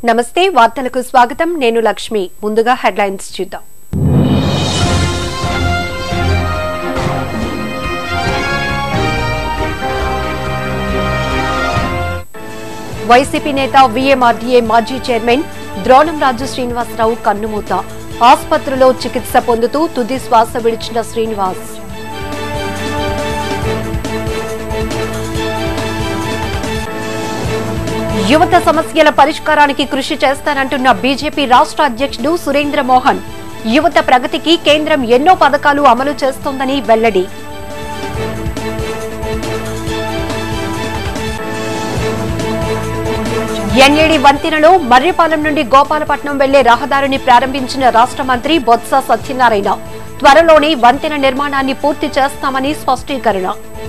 నమస్తే వార్తలకు స్వాగతం నేను లక్ష్మి ముందుగా హెడ్లైన్స్ చూద్దాం వైసీపీ నేత విఎంఆర్డీఏ మాజీ చైర్మన్ ద్రోణంరాజు శ్రీనివాసరావు కన్నుమూత ఆసుపత్రిలో చికిత్స పొందుతూ తుది శ్వాస విడిచిన శ్రీనివాస్ యువత సమస్యల పరిష్కారానికి కృషి చేస్తానంటున్న బీజేపీ రాష్ట్ర అధ్యక్షుడు సురేంద్ర మోహన్ యువత ప్రగతికి కేంద్రం ఎన్నో పథకాలు అమలు చేస్తోందని వెల్లడి ఎన్ఏడి వంతెనలో మర్రిపాలెం నుండి గోపాలపట్నం వెళ్లే రహదారిని ప్రారంభించిన రాష్ట్ర మంత్రి బొత్స సత్యనారాయణ త్వరలోనే వంతెన నిర్మాణాన్ని పూర్తి చేస్తామని స్పష్టీకరణ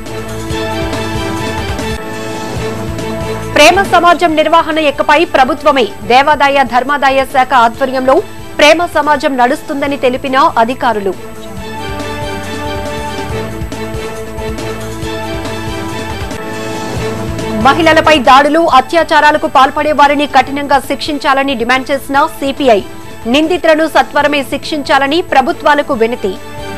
ప్రేమ సమాజం నిర్వహణ ఇకపై ప్రభుత్వమే దేవాదాయ ధర్మాదాయ శాఖ ఆధ్వర్యంలో ప్రేమ సమాజం నడుస్తుందని తెలిపిన అధికారులు మహిళలపై దాడులు అత్యాచారాలకు పాల్పడే వారిని కఠినంగా శిక్షించాలని డిమాండ్ చేసిన సిపిఐ నిందితులను సత్వరమే శిక్షించాలని ప్రభుత్వాలకు వినతి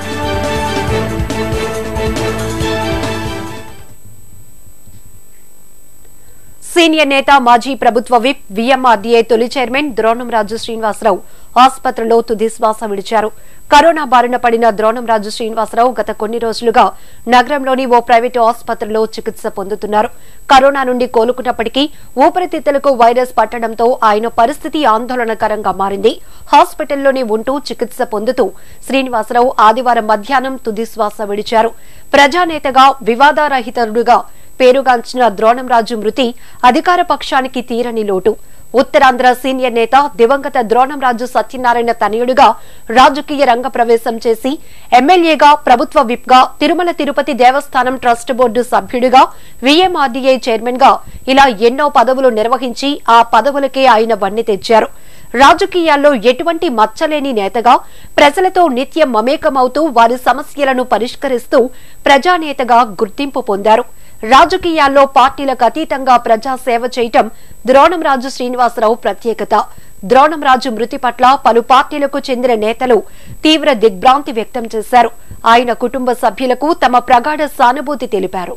సీనియర్ నేత మాజీ ప్రభుత్వ విప్ విఎంఆర్డీఏ తొలి చైర్మన్ ద్రోణంరాజు శ్రీనివాసరావు ఆసుపత్రిలో తుది శ్వాస విడిచారు కరోనా బారిన పడిన ద్రోణంరాజు శ్రీనివాసరావు గత కొన్ని రోజులుగా నగరంలోని ఓ ప్రైవేటు ఆసుపత్రిలో చికిత్స పొందుతున్నారు కరోనా నుండి కోలుకున్నప్పటికీ ఊపిరితిత్తులకు వైరస్ పట్టడంతో ఆయన పరిస్థితి ఆందోళనకరంగా మారింది హాస్పిటల్లోనే ఉంటూ చికిత్స పొందుతూ శ్రీనివాసరావు ఆదివారం మధ్యాహ్నం తుది శ్వాస విడిచారు ప్రజానేతగా వివాదారహితుడుగా పేరుగాంచిన ద్రోణంరాజు మృతి అధికార పక్షానికి తీరని లోటు ఉత్తరాంధ్ర సీనియర్ నేత దివంగత ద్రోణంరాజు సత్యనారాయణ తనయుడుగా రాజకీయ రంగ ప్రవేశం చేసి ఎమ్మెల్యేగా ప్రభుత్వ విప్ గా తిరుమల తిరుపతి దేవస్థానం ట్రస్ట్ బోర్డు సభ్యుడిగా విఎంఆర్డీఏ చైర్మన్ గా ఇలా ఎన్నో పదవులు నిర్వహించి ఆ పదవులకే ఆయన వన్నె తెచ్చారు రాజకీయాల్లో ఎటువంటి మచ్చలేని నేతగా ప్రజలతో నిత్యం మమేకమవుతూ వారి సమస్యలను పరిష్కరిస్తూ ప్రజానేతగా గుర్తింపు పొందారు రాజకీయాల్లో పార్టీలకు అతీతంగా ప్రజా సేవ చేయటం ద్రోణంరాజు శ్రీనివాసరావు ప్రత్యేకత ద్రోణంరాజు మృతి పట్ల పలు పార్టీలకు చెందిన నేతలు తీవ్ర దిగ్భ్రాంతి వ్యక్తం చేశారు ఆయన కుటుంబ సభ్యులకు తమ ప్రగాఢ సానుభూతి తెలిపారు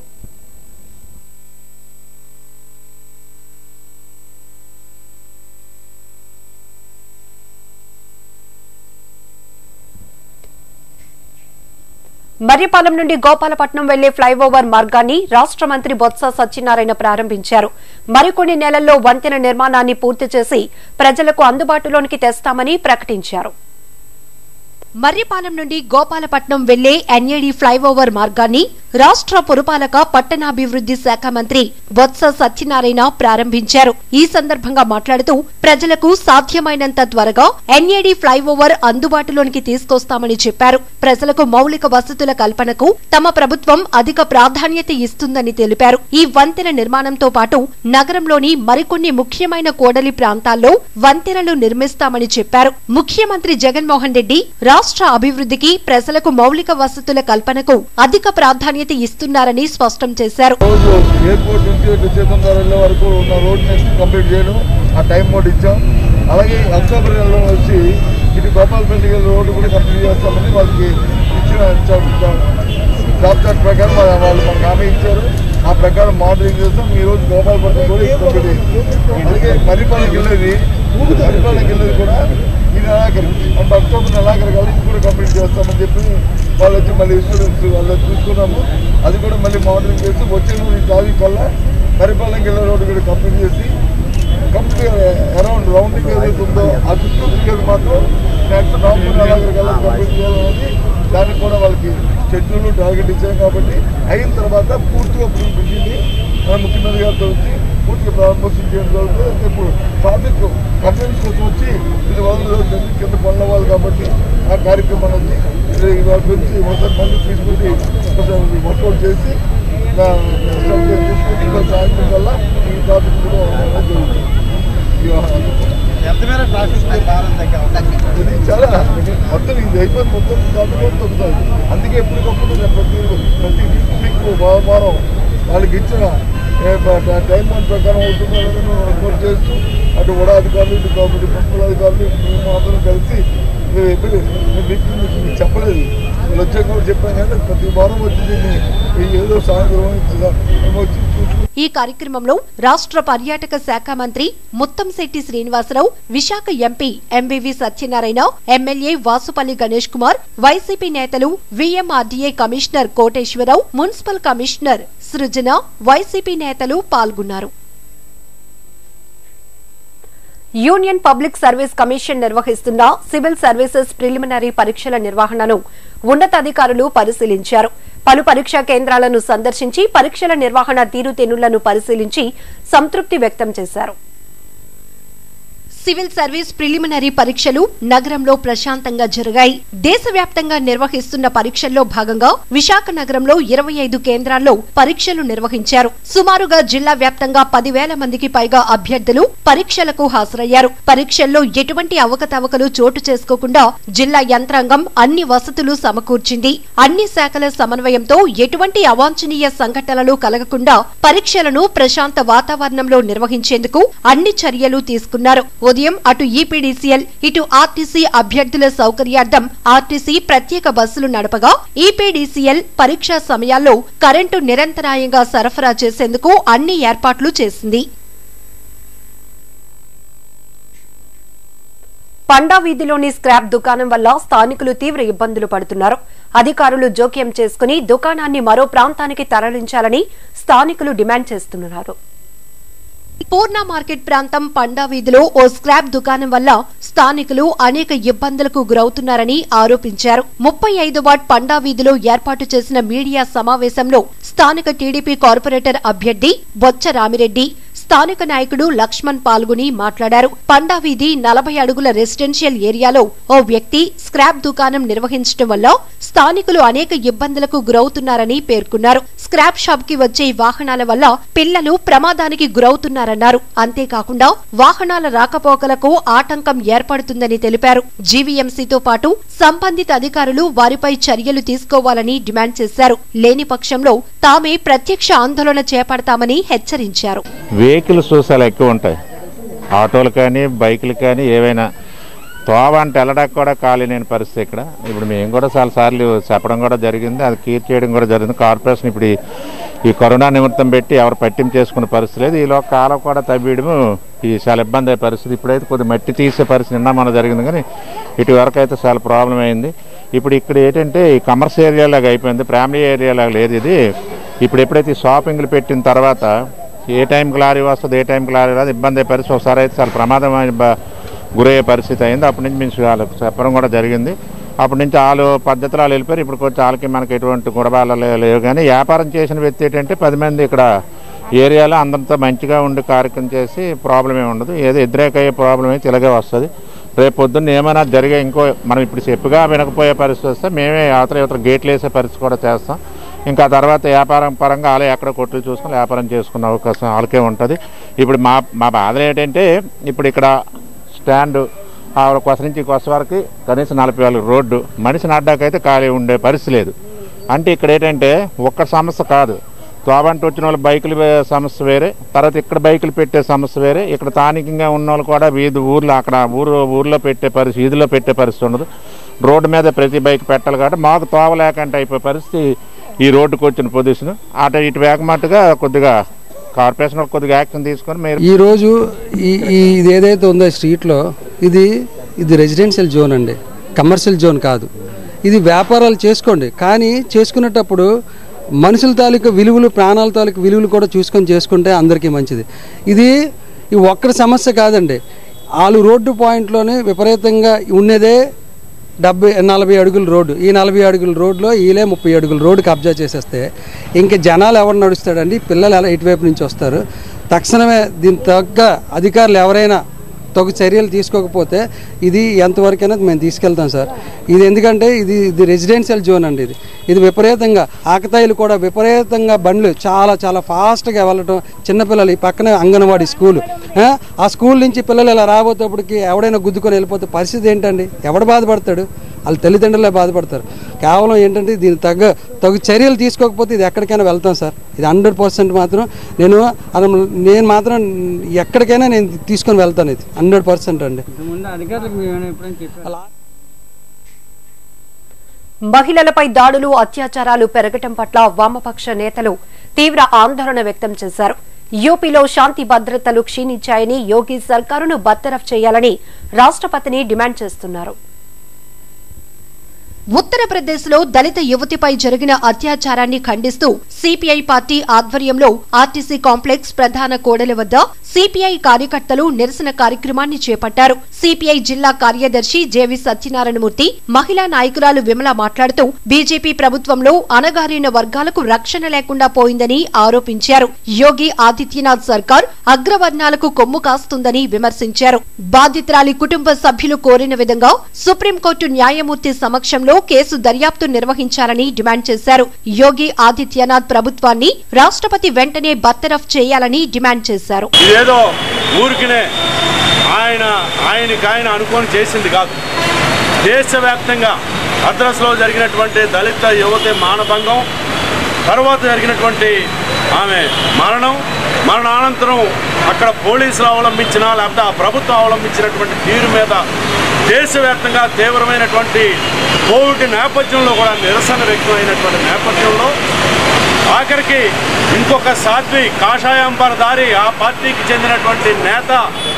మర్రిపాలెం నుండి గోపాలపట్నం వెళ్లే ఫ్లైఓవర్ మార్గాన్ని రాష్ట్ర మంత్రి బొత్స సత్యనారాయణ ప్రారంభించారు మరికొన్ని నెలల్లో వంతెన నిర్మాణాన్ని పూర్తి చేసి ప్రజలకు అందుబాటులోనికి తెస్తామని ప్రకటించారు మర్రిపాలెం నుండి గోపాలపట్నం వెళ్లే ఎన్ఏడి ఫ్లైఓవర్ మార్గాన్ని రాష్ట్ర పురపాలక పట్టణాభివృద్ధి శాఖ మంత్రి బొత్స సత్యనారాయణ ప్రారంభించారు ఈ సందర్భంగా మాట్లాడుతూ ప్రజలకు సాధ్యమైనంత త్వరగా ఎన్ఏడి ఫ్లైఓవర్ అందుబాటులోనికి తీసుకొస్తామని చెప్పారు ప్రజలకు మౌలిక వసతుల కల్పనకు తమ ప్రభుత్వం అధిక ప్రాధాన్యత ఇస్తుందని తెలిపారు ఈ వంతెన నిర్మాణంతో పాటు నగరంలోని మరికొన్ని ముఖ్యమైన కోడలి ప్రాంతాల్లో వంతెనలు నిర్మిస్తామని చెప్పారు ముఖ్యమంత్రి జగన్మోహన్ రెడ్డి రాష్ట్ర అభివృద్ధికి ప్రజలకు మౌలిక వసతుల కల్పనకు అధిక ప్రాధాన్యత ఇస్తున్నారని స్పష్టం చేశారు రోజు ఎయిర్పోర్ట్ నుంచి ఇటు సీతందార్ వెళ్ళే వరకు ఉన్న రోడ్ నెక్స్ట్ కంప్లీట్ చేయడం ఆ టైం మోడ్ ఇచ్చాం అలాగే అక్టోబర్ నెలలో వచ్చి ఇటు గోపాలపల్లి వెళ్ళే రోడ్డు కూడా కంప్లీట్ చేస్తామని వాళ్ళకి ఇచ్చిన జాబ్ చార్ట్ ప్రకారం వాళ్ళ- వాళ్ళు మనకు హామీ ఇచ్చారు ఆ ప్రకారం మానిటరింగ్ చేస్తాం ఈ రోజు గోపాలపట్నం కూడా ఇది కంప్లీట్ అయింది అలాగే మర్రిపాలెంకి వెళ్ళేది మర్రిపాలెంకి వెళ్ళేది కూడా ఈ నెలాఖరు అంటే అక్టోబర్ నెలాఖరు కల్లా ఇది కూడా కంప్లీట్ చేస్తామని చెప్పి వాళ్ళు వచ్చి మళ్ళీ ఇన్సూరెన్స్ వాళ్ళు చూసుకున్నాము అది కూడా మళ్ళీ మానిటరింగ్ చేసి వచ్చే ఈ తారీఖు కల్లా పరిపాలనకి వెళ్ళే రోడ్డు కూడా కంప్లీట్ చేసి కంప్లీట్ అరౌండ్ రౌండింగ్ ఏదైతే ఉందో ఆ చుట్టూ తిరిగేది మాత్రం నెక్స్ట్ నవంబర్ నెలాఖరు కల్లా కంప్లీట్ చేయాలనేది దానికి కూడా వాళ్ళకి షెడ్యూల్ టార్గెట్ ఇచ్చాం కాబట్టి అయిన తర్వాత పూర్తిగా పుట్టింది మన ముఖ్యమంత్రి గారితో వచ్చి పూర్తిగా ప్రారంభోత్సవం చేయడం జరుగుతుంది అంటే ఇప్పుడు ట్రాఫిక్ కన్వెన్స్ కోసం వచ్చి ఇది వదలదు కింద పనులు అవ్వాలి కాబట్టి ఆ కార్యక్రమం ఉంది ఇది వాళ్ళ గురించి ఒకసారి మళ్ళీ తీసుకుంటే ఒకసారి వర్కౌట్ చేసి నా సబ్జెక్ట్ తీసుకుని ఇంకా సాయంత్రం కల్లా ఈ ట్రాఫిక్ కూడా జరుగుతుంది ఇక ఎంత మేర ట్రాఫిక్ భారం తగ్గే అవకాశం ఇది చాలా మొత్తం ఇది అయిపోయి మొత్తం దాంట్లో తగ్గుతుంది అందుకే ఎప్పటికప్పుడు నేను ప్రతి ప్రతి వీక్ వారం వాళ్ళకి ఇచ్చిన ఏ ప- టైం వన్ ప్రకారం అవుతుందో లేదో నువ్వు రిపోర్ట్ చేస్తూ అటు కూడా అధికారులు ఇటు కాబట్టి ప్రిన్సిపల్ అధికారులు ఇటు మేము అందరం కలిసి మేము ఎప్పుడు మేము మీకు మీకు మీకు చెప్పలేదు వీళ్ళు వచ్చాక కూడా చెప్పాం కానీ ప్రతి వారం వచ్చి దీన్ని ఏదో సాయంత్రం ఇట్లా మేము వచ్చి చూసుకుంటాం ఈ కార్యక్రమంలో రాష్ట్ర పర్యాటక శాఖ మంత్రి Muttamsetti Srinivasarao Visakha MP MVV Satyanarayana MLA Vasupalli Ganesh Kumar YCP నేతలు VMRDA commissioner Koteswararao municipal commissioner Srujana YCP నేతలు పాల్గొన్నారు యూనియన్ పబ్లిక్ సర్వీస్ కమిషన్ నిర్వహిస్తున్న సివిల్ సర్వీసెస్ ప్రిలిమినరీ పరీక్షల నిర్వహణను ఉన్నతాధికారులు పరిశీలించారు పలు పరీక్షా కేంద్రాలను సందర్శించి పరీక్షల నిర్వహణ తీరుతెన్నులను పరిశీలించి సంతృప్తి వ్యక్తం చేశారు సివిల్ సర్వీస్ ప్రిలిమినరీ పరీక్షలు నగరంలో ప్రశాంతంగా జరిగాయి దేశవ్యాప్తంగా నిర్వహిస్తున్న పరీక్షల్లో భాగంగా విశాఖ నగరంలో ఇరవై ఐదు కేంద్రాల్లో పరీక్షలు నిర్వహించారు సుమారుగా జిల్లా వ్యాప్తంగా పదివేల మందికి పైగా అభ్యర్థులు పరీక్షలకు హాజరయ్యారు పరీక్షల్లో ఎటువంటి అవకతవకలు చోటు చేసుకోకుండా జిల్లా యంత్రాంగం అన్ని వసతులు సమకూర్చింది అన్ని శాఖల సమన్వయంతో ఎటువంటి అవాంఛనీయ సంఘటనలు కలగకుండా పరీక్షలను ప్రశాంత వాతావరణంలో నిర్వహించేందుకు అన్ని చర్యలు తీసుకున్నారు ఉదయం అటు ఈపీడీసీఎల్ ఇటు ఆర్టీసీ అభ్యర్థుల సౌకర్యార్థం ఆర్టీసీ ప్రత్యేక బస్సులు నడపగా ఈపీడీసీఎల్ పరీక్షా సమయాల్లో కరెంటు నిరంతరాయంగా సరఫరా చేసేందుకు అన్ని ఏర్పాట్లు చేసింది పండా వీధిలోని స్క్రాప్ దుకాణం వల్ల స్థానికులు తీవ్ర ఇబ్బందులు పడుతున్నారు అధికారులు జోక్యం చేసుకుని దుకాణాన్ని మరో ప్రాంతానికి తరలించాలని స్థానికులు డిమాండ్ చేస్తున్నారు పూర్ణ మార్కెట్ ప్రాంతం పండా వీధిలో ఓ స్క్రాప్ దుకాణం వల్ల స్థానికులు అనేక ఇబ్బందులకు గురవుతున్నారని ఆరోపించారు ముప్పై ఐదు వార్డ్ పండా వీధిలో ఏర్పాటు చేసిన మీడియా సమావేశంలో స్థానిక టీడీపీ కార్పొరేటర్ అభ్యర్థి బొచ్చ రామిరెడ్డి స్థానిక నాయకుడు లక్ష్మణ్ పాల్గొని మాట్లాడారు పండా వీధి నలభై అడుగుల రెసిడెన్షియల్ ఏరియాలో ఓ వ్యక్తి స్క్రాప్ దుకాణం నిర్వహించడం వల్ల స్థానికులు అనేక ఇబ్బందులకు గురవుతున్నారని పేర్కొన్నారు స్క్రాప్ షాప్ కి వచ్చే వాహనాల వల్ల పిల్లలు ప్రమాదానికి గురవుతున్నారన్నారు అంతేకాకుండా వాహనాల రాకపోకలకు ఆటంకం ఏర్పడుతుందని తెలిపారు జీవీఎంసీతో పాటు సంబంధిత అధికారులు వారిపై చర్యలు తీసుకోవాలని డిమాండ్ చేశారు లేని పక్షంలో తామే ప్రత్యక్ష ఆందోళన చేపడతామని హెచ్చరించారు వెహికల్స్ చూసాలు ఎక్కువ ఉంటాయి ఆటోలు కానీ బైకులు కానీ ఏవైనా తోవ అంటే వెళ్ళడానికి కూడా ఖాళీ లేని పరిస్థితి ఇక్కడ ఇప్పుడు మేము కూడా చాలా సార్లు చెప్పడం కూడా జరిగింది అది క్లియర్ చేయడం కూడా జరిగింది కార్పొరేషన్ ఇప్పుడు ఈ- ఈ కరోనా నిమిత్తం పెట్టి ఎవరు పట్టింపు చేసుకునే పరిస్థితి లేదు ఈలో కాలం కూడా తవ్వేయడము ఈ చాలా ఇబ్బంది అయ్యే పరిస్థితి ఇప్పుడైతే కొద్ది మట్టి తీసే పరిస్థితి నిన్న మన జరిగింది కానీ ఇటు వరకు అయితే చాలా ప్రాబ్లం అయింది ఇప్పుడు ఇక్కడ ఏంటంటే ఈ కమర్షియల్ ఏరియాలాగా అయిపోయింది ఫ్యామిలీ ఏరియాలాగా లేదు ఇది ఇప్పుడు ఎప్పుడైతే ఈ షాపింగ్లు పెట్టిన తర్వాత ఏ టైంకి లారీ వస్తుంది ఏ టైంకి లారీ రాదు ఇబ్బంది అయ్యే పరిస్థితి ఒకసారి అయితే చాలా ప్రమాదమైన బ- గురయ్యే పరిస్థితి అయింది అప్పటి నుంచి మేము వాళ్ళకి చెప్పడం కూడా జరిగింది అప్పటి నుంచి వాళ్ళు పద్ధతులు వాళ్ళు వెళ్ళిపోయారు ఇప్పుడు కొంచెం వాళ్ళకి మనకి ఎటువంటి గొడవలు లే- లేవు కానీ వ్యాపారం చేసిన వ్యక్తి ఏంటంటే పది మంది ఇక్కడ ఏరియాలో అందరితో మంచిగా ఉండి కార్యక్రమం చేసి ప్రాబ్లం ఏమి ఉండదు ఏదో ఎదురేకయ్యే ప్రాబ్లం అయితే ఇలాగే వస్తుంది రేపు పొద్దున్న ఏమైనా జరిగే ఇంకో మనం ఇప్పుడు చెప్పుగా వినకపోయే పరిస్థితి వస్తే మేమే అవతల యువతల గేట్లు వేసే పరిస్థితి కూడా చేస్తాం ఇంకా తర్వాత వ్యాపారం పరంగా వాళ్ళే ఎక్కడ కొట్లు చూసుకొని వ్యాపారం చేసుకునే అవకాశం వాళ్ళకే ఉంటుంది ఇప్పుడు మా మా బాధ ఏంటంటే ఇప్పుడు ఇక్కడ స్టాండ్ ఆ కొస నుంచి కొస వరకు కనీసం నలభై వేల రోడ్డు మనిషి నాటాకైతే ఖాళీ ఉండే పరిస్థితి లేదు అంటే ఇక్కడ ఏంటంటే ఒక్క సమస్య కాదు తోబంటి వచ్చిన వాళ్ళ బైకులు వే- సమస్య వేరే తర్వాత ఇక్కడ బైకులు పెట్టే సమస్య వేరే ఇక్కడ స్థానికంగా ఉన్న వాళ్ళు కూడా వీధి ఊర్లో అక్కడ ఊరు ఊర్లో పెట్టే పరిస్థితి వీధిలో పెట్టే పరిస్థితి ఉండదు రోడ్డు మీద ప్రతి బైక్ పెట్టాలి కాబట్టి మాకు తోవ లేకంటే అయిపోయే పరిస్థితి ఈ రోడ్డుకు వచ్చిన పొజిషన్ అటు ఇటు వేగమట్టుగా కొద్దిగా కార్పొరేషన్ వాళ్ళు కొద్దిగా యాక్షన్ తీసుకొని మీరు ఈరోజు ఈ ఈ ఇది ఏదైతే ఉందో ఈ స్ట్రీట్లో ఇది ఇది రెసిడెన్షియల్ జోన్ అండి కమర్షియల్ జోన్ కాదు ఇది వ్యాపారాలు చేసుకోండి కానీ చేసుకునేటప్పుడు మనుషుల తాలూకు విలువలు ప్రాణాల తాలూకు విలువలు కూడా చూసుకొని చేసుకుంటే అందరికీ మంచిది ఇది ఈ ఒక్కడి సమస్య కాదండి వాళ్ళు రోడ్డు పాయింట్లోనే విపరీతంగా ఉన్నదే డెబ్బై నలభై అడుగుల రోడ్డు ఈ నలభై అడుగుల రోడ్లో ఈలే ముప్పై అడుగుల రోడ్డు కబ్జా చేసేస్తే ఇంక జనాలు ఎవరు నడుస్తాడండి పిల్లలు ఎలా ఇటువైపు నుంచి వస్తారు తక్షణమే దీని తగ్గ అధికారులు ఎవరైనా తగు చర్యలు తీసుకోకపోతే ఇది ఎంతవరకైనా మేము తీసుకెళ్తాం సార్ ఇది ఎందుకంటే ఇది ఇది రెసిడెన్షియల్ జోన్ అండి ఇది ఇది విపరీతంగా ఆకతాయిలు కూడా విపరీతంగా బండ్లు చాలా చాలా ఫాస్ట్గా వెళ్ళటం చిన్నపిల్లలు ఈ పక్కనే అంగన్వాడీ స్కూల్ ఆ, ఆ స్కూల్ నుంచి పిల్లలు ఇలా రాబోతేప్పటికి ఎవడైనా గుద్దుకొని వెళ్ళిపోతే పరిస్థితి ఏంటండి ఎవడు బాధపడతాడు వాళ్ళ తల్లిదండ్రులే బాధపడతారు కేవలం ఏంటంటే దీని తగ్గ తగు చర్యలు తీసుకోకపోతే ఇది ఎక్కడికైనా వెళ్తాం సార్ ఇది హండ్రెడ్ పర్సెంట్ మాత్రం నేను అసలు నేను మాత్రం ఎక్కడికైనా నేను తీసుకొని వెళ్తాను ఇది హండ్రెడ్ పర్సెంట్ అండి ముందు అధికారులకు మేము ఎప్పుడైనా చెప్పారు అలా మహిళలపై దాడులు అత్యాచారాలు పెరగటం పట్ల వామపక్ష నేతలు తీవ్ర ఆందోళన వ్యక్తం చేశారు యూపీలో శాంతి భద్రతలు క్షీణించాయని యోగి సర్కారును బర్తరఫ్ చేయాలని రాష్ట్రపతిని డిమాండ్ చేస్తున్నారు ఉత్తరప్రదేశ్లో దళిత యువతిపై జరిగిన అత్యాచారాన్ని ఖండిస్తూ సిపిఐ పార్టీ ఆధ్వర్యంలో ఆర్టీసీ కాంప్లెక్స్ ప్రధాన కోడలి వద్ద సిపిఐ కార్యకర్తలు నిరసన కార్యక్రమాన్ని చేపట్టారు సిపిఐ జిల్లా కార్యదర్శి జేవి సత్యనారాయణమూర్తి మహిళా నాయకురాలు విమల మాట్లాడుతూ బీజేపీ ప్రభుత్వంలో అణగారిన వర్గాలకు రక్షణ లేకుండా పోయిందని ఆరోపించారు యోగి ఆదిత్యనాథ్ సర్కార్ అగ్రవర్ణాలకు కొమ్ము కాస్తుందని విమర్శించారు బాధితురాలి కుటుంబ సభ్యులు కోరిన విధంగా సుప్రీంకోర్టు న్యాయమూర్తి సమక్షంలో కేసు దర్యాప్తు నిర్వహించాలని డిమాండ్ చేశారు యోగి ఆదిత్యనాథ్ ప్రభుత్వాన్ని రాష్ట్రపతి వెంటనే బర్తరఫ్ చేయాలని డిమాండ్ చేశారు ఇదేదో ఊరికినే ఆయన ఆయనకి ఆయన అనుకొని చేసింది కాదు దేశవ్యాప్తంగా అడ్రస్లో జరిగినటువంటి దళిత యువతి మానభంగం తర్వాత జరిగినటువంటి ఆమె మరణం మరణానంతరం అక్కడ పోలీసులు అవలంబించిన లేకపోతే ఆ ప్రభుత్వం అవలంబించినటువంటి తీరు మీద దేశవ్యాప్తంగా తీవ్రమైనటువంటి కోవిడ్ నేపథ్యంలో కూడా నిరసన వ్యక్తమైనటువంటి నేపథ్యంలో ఆఖరికి ఇంకొక సాధ్వి కాషాయాంబరదారి ఆ పార్టీకి చెందినటువంటి నేత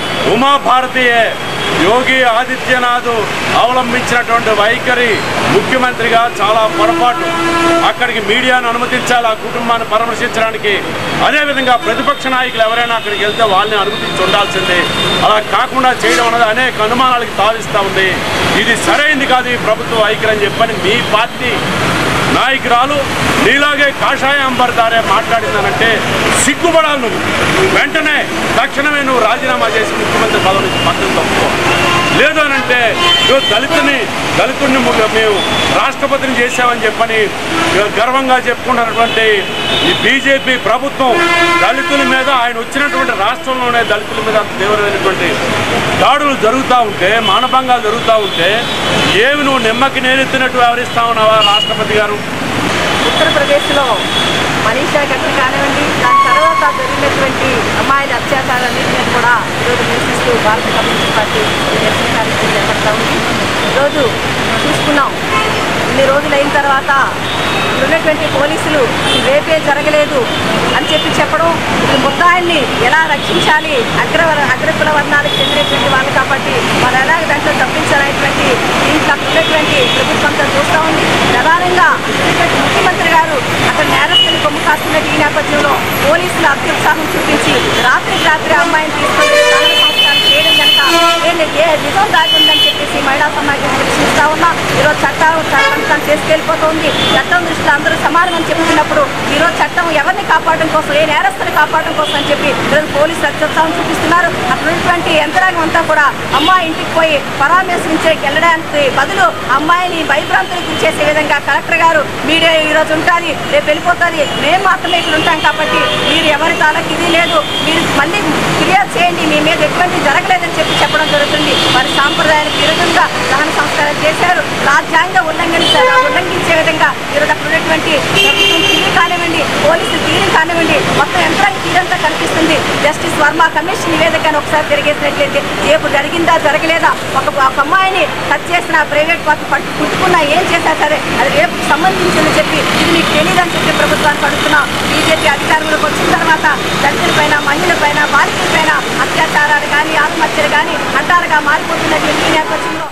ఉమాభారతీయే యోగి ఆదిత్యనాథ్ అవలంబించినటువంటి వైఖరి ముఖ్యమంత్రిగా చాలా పొరపాటు అక్కడికి మీడియాను అనుమతించాలి ఆ కుటుంబాన్ని పరామర్శించడానికి అదేవిధంగా ప్రతిపక్ష నాయకులు ఎవరైనా అక్కడికి వెళ్తే వాళ్ళని అనుమతించి ఉండాల్సిందే అలా కాకుండా చేయడం అనేది అనేక అనుమానాలకు తావిస్తూ ఉంది ఇది సరైంది కాదు ఈ ప్రభుత్వ వైఖరి అని చెప్పని మీ పార్టీ నాయకురాలు నీలాగే కాషాయ అంబర్దారే మాట్లాడిందనంటే సిగ్గుపడాలి నువ్వు వెంటనే తక్షణమే నువ్వు రాజీనామా చేసి ముఖ్యమంత్రి పదవి నుంచి పక్కన తప్పుకో లేదు అని అంటే నువ్వు దళితుని దళితుడిని ము- మేము రాష్ట్రపతిని చేశామని చెప్పని గర్వంగా చెప్పుకుంటున్నటువంటి ఈ బీజేపీ ప్రభుత్వం దళితుల మీద ఆయన వచ్చినటువంటి రాష్ట్రంలోనే దళితుల మీద అంత తీవ్రమైనటువంటి దాడులు జరుగుతూ ఉంటే మానభంగాలు జరుగుతూ ఉంటే ఏమి నువ్వు నిమ్మకి నేనెత్తినట్టు వ్యవహరిస్తా ఉన్నావా రాష్ట్రపతి గారు ఉత్తరప్రదేశ్లో మనీషా ఘటన కానివ్వండి దాని తర్వాత జరిగినటువంటి అమ్మాయిల అత్యాచారాలన్నింటినీ కూడా ఈరోజు నిరసిస్తూ భారత కమ్యూనిస్ట్ పార్టీ నిరసన కార్యక్రమం చేపడతా ఉంది ఈరోజు చూసుకున్నాం ఇన్ని రోజులు అయిన తర్వాత ఉన్నటువంటి పోలీసులు ఈ రేపే జరగలేదు అని చెప్పి చెప్పడం ఈ ముద్దాయిల్ని ఎలా రక్షించాలి అగ్ర అగ్రకుల వర్ణాలకు చెందినటువంటి వాళ్ళు కాబట్టి వాళ్ళు ఎలా దాంట్లో తప్పించాలనేటువంటి దీంట్లో అక్కడ ఉన్నటువంటి ప్రభుత్వంతో చూస్తూ ఉంది ప్రధానంగా ఉన్నటువంటి ముఖ్యమంత్రి గారు అక్కడ నేరస్తుని కొమ్ము కాస్తున్నట్టు ఈ నేపథ్యంలో పోలీసులు అత్యుత్సాహం చూపించి రాత్రికి రాత్రి ఆ అమ్మాయిని తీసుకొని దహన సంస్కారం చేయడం కనుక ఏంటి ఏ నిజం దాగి ఉందని చెప్పేసి మహిళా సమాజం ప్రశ్నిస్తా ఉన్నా ఈరోజు చట్టాలు చట్టం చేసుకెళ్ళిపోతుంది చట్టం దృష్టిలో అందరూ సమానం అని చెప్తున్నప్పుడు ఈరోజు చట్టం ఎవరిని కాపాడడం కోసం ఏ నేరస్తుని కాపాడడం కోసం అని చెప్పి ఈరోజు పోలీసులు అత్యుత్సాహం చూపిస్తున్నారు అక్కడ ఉన్నటువంటి యంత్రాంగం అంతా కూడా అమ్మాయి ఇంటికి పోయి పరామర్శించే వెళ్ళడానికి బదులు అమ్మాయిని భయభ్రాంతులకు గురి చేసే విధంగా కలెక్టర్ గారు మీడియా ఈ రోజు ఉంటుంది రేపు వెళ్ళిపోతుంది మేము మాత్రమే ఇక్కడ ఉంటాం కాబట్టి మీరు ఎవరి తాలకి ఇది లేదు మీరు మళ్ళీ క్లియర్ చేయండి మీ మీద ఎటువంటి జరగలేదని చెప్పి చెప్పడం జరుగుతుంది వారి సాంప్రదాయానికి విరుద్ధంగా దహన సంస్కారం చేశారు రాజ్యాంగ ఉల్లంఘించారు ఉల్లంఘించే విధంగా ఈరోజు అక్కడ ఉన్నటువంటి ప్రభుత్వం తీరు కానివ్వండి పోలీసులు తీరు కానివ్వండి మొత్తం యంత్రాంగ తీరంతా కనిపిస్తుంది జస్టిస్ వర్మ కమిషన్ నివేదికను ఒకసారి తిరిగేసినట్లయితే రేపు జరిగిందా జరగలేదా ఒక ఒక అమ్మాయిని టచ్ చేసిన ప్రైవేట్ పట్టు పట్టు పుట్టుకున్నా ఏం చేసినా సరే అది రేపు సంబంధించిందని చెప్పి ఇది మీకు తెలియదని చెప్పి ప్రభుత్వానికి అడుగుతున్నాం బీజేపీ అధికారంలోకి వచ్చిన తర్వాత దళితులపైన మహిళలపైన బాలికలపైన అత్యాచారాలు కానీ ఆత్మహత్యలు కానీ అడ్డాలుగా మారిపోతున్నటువంటి ఈ నేపథ్యంలో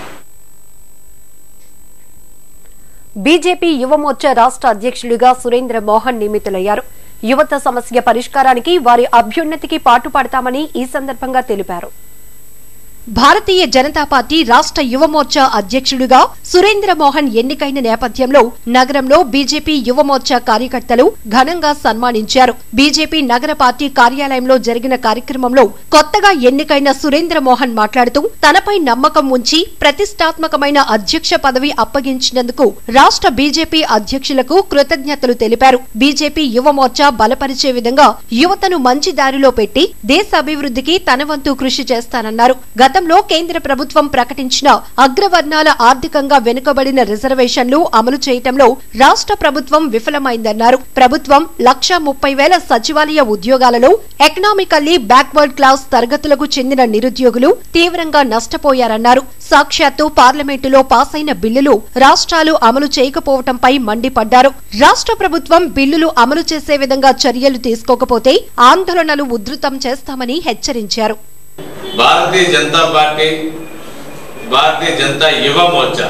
బీజేపీ యువమోర్చా రాష్ట్ర అధ్యక్షుడిగా సురేంద్ర మోహన్ నియమితులయ్యారు యువత సమస్య పరిష్కారానికి వారి అభ్యున్నతికి పాటుపడతామని ఈ సందర్భంగా తెలిపారు భారతీయ జనతా పార్టీ రాష్ట్ర యువమోర్చా అధ్యక్షుడిగా సురేంద్ర మోహన్ ఎన్నికైన నేపథ్యంలో నగరంలో బీజేపీ యువమోర్చా కార్యకర్తలు ఘనంగా సన్మానించారు బీజేపీ నగర పార్టీ కార్యాలయంలో జరిగిన కార్యక్రమంలో కొత్తగా ఎన్నికైన సురేంద్ర మోహన్ మాట్లాడుతూ తనపై నమ్మకం ఉంచి ప్రతిష్టాత్మకమైన అధ్యక్ష పదవి అప్పగించినందుకు రాష్ట్ర బీజేపీ అధ్యక్షులకు కృతజ్ఞతలు తెలిపారు బీజేపీ యువమోర్చా బలపరిచే విధంగా యువతను మంచి దారిలో పెట్టి దేశ అభివృద్ధికి తన వంతు కృషి చేస్తానన్నారు గత గతంలో కేంద్ర ప్రభుత్వం ప్రకటించిన అగ్రవర్ణాల ఆర్థికంగా వెనుకబడిన రిజర్వేషన్లు అమలు చేయటంలో రాష్ట్ర ప్రభుత్వం విఫలమైందన్నారు ప్రభుత్వం లక్షా ముప్పై వేల సచివాలయ ఉద్యోగాలలో ఎకనామికల్లీ బ్యాక్వర్డ్ క్లాస్ తరగతులకు చెందిన నిరుద్యోగులు తీవ్రంగా నష్టపోయారన్నారు సాక్షాత్తు పార్లమెంటులో పాస్ అయిన బిల్లులు రాష్ట్రాలు అమలు చేయకపోవటంపై మండిపడ్డారు రాష్ట్ర ప్రభుత్వం బిల్లులు అమలు చేసే విధంగా చర్యలు తీసుకోకపోతే ఆందోళనలు ఉధృతం చేస్తామని హెచ్చరించారు భారతీయ జనతా పార్టీ భారతీయ జనతా యువ మోర్చా